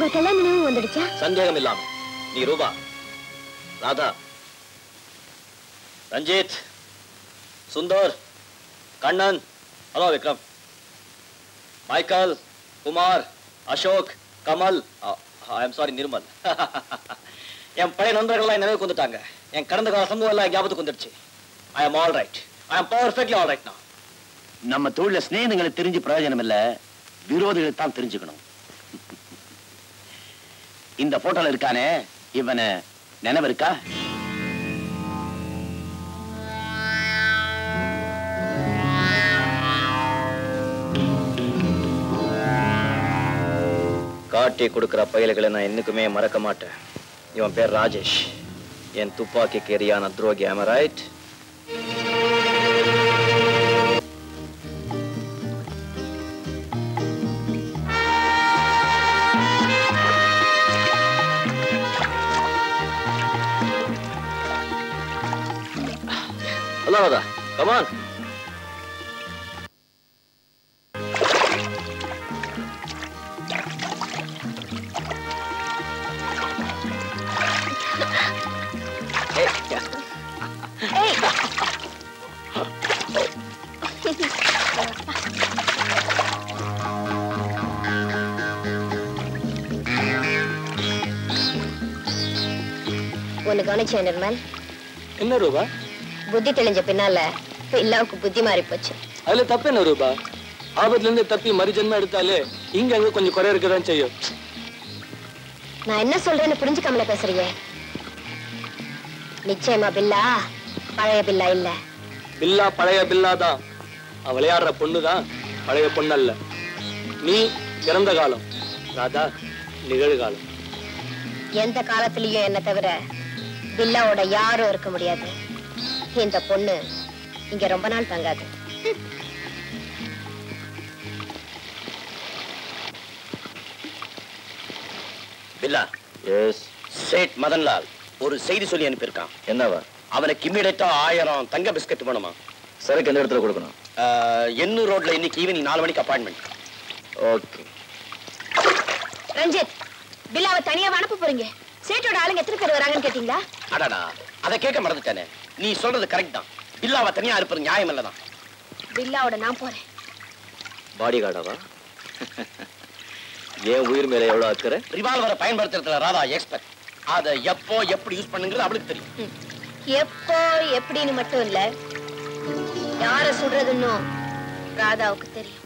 உங்களுக்கு எல்லா நினைவும் வந்துடுச்சா சந்தேகம் இல்லாம நீ Rupa Radha Ranjith Sundar Kannan hello Vikram Michael Kumar Ashok Kamal I am sorry Nirmal என் பழைய நண்பர்கள்லாம் நினைவு கொண்டுட்டாங்க என் கடந்த கால சமூகம் எல்லாம் ஞாபகத்துக்கு வந்துடுச்சு I am all right I am perfectly all right நான் நம்ம தொழில சிநேகங்களை தெரிஞ்சு பிரயோஜனம் இல்ல விரோதிகளை தான் தெரிஞ்சுக்கணும் இந்த போட்டோல இருக்கானே இவனை நினைவு இருக்கா காட்டி கொடுக்கிற பயல்களை நான் என்னைக்குமே மறக்க மாட்டேன் இவன் பேர் ராஜேஷ் என் துப்பாக்கிக்கு எரியான துரோகி am I right Hello, Radha. Come on. Hey, yeah. ஒண்ணு கவனிச்சேன் நிர்மல் என்ன ரூபா புத்தி தெளிஞ்ச பின்னால பில்லாவுக்கு புத்தி மாறி போச்சு அதுல தப்பு என்ன ரூபா ஆபத்துல இருந்து தப்பி மறுஜன்மம் எடுத்தாலே இங்க அங்க கொஞ்சம் குறை இருக்கதான் செய்யும் நான் என்ன சொல்றேன்னு புரிஞ்சுக்காமல பேசுறீங்க நிச்சயமா பில்லா பழைய பில்லா இல்ல பில்லா பழைய பில்லா தான் அவன் விளையாடுற பொண்ணு தான் பழைய பொண்ணு அல்ல நீ இறந்த காலம் ராதா நிகழ்காலம் எந்த காலத்திலயும் என்ன தவிர பில்லாவோட யாரும் இருக்க முடியாது இந்த பொண்ணு இங்க ரொம்ப நாள் தங்காது பில்லா எஸ் சேட் மதன்லால் ஒரு செய்தி சொல்லி அனுப்பியிருக்கான் என்னவா அவனுக்கு இம்மிடியட்டா ஆயிரம் தங்க பிஸ்கட் வேணுமா சரக்கு எந்த இடத்துல கொடுக்கணும் ஆஹ், எண்ணூர் ரோட்ல இன்னைக்கு ஈவினிங் நாலு மணிக்கு அப்பாயின்மெண்ட் ஓகே ரஞ்சித் பில்லாவை தனியா அனுப்ப போறீங்க சேட்டோட ஆளுங்க எத்தனை பேர் வராங்கன்னு கேட்டீங்களா அடடா அதை கேட்க மறந்துட்டானே நீ சொல்றது கரெக்ட் தான் பில்லாவை தனியா இருப்பது நியாயம் இல்லதான் பில்லாவோட நான் போறேன் பாடி கார்டாவா ஏன் உயிர் மேல எவ்வளவு அக்கறை ரிவால்வரை பயன்படுத்துறதுல ராதா எக்ஸ்பர்ட் அதை எப்போ எப்படி யூஸ் பண்ணுங்கிறது அவளுக்கு தெரியும் ம். எப்போ எப்படின்னு மட்டும் இல்ல யார சுடுறதுன்னும் ராதாவுக்கு தெரியும்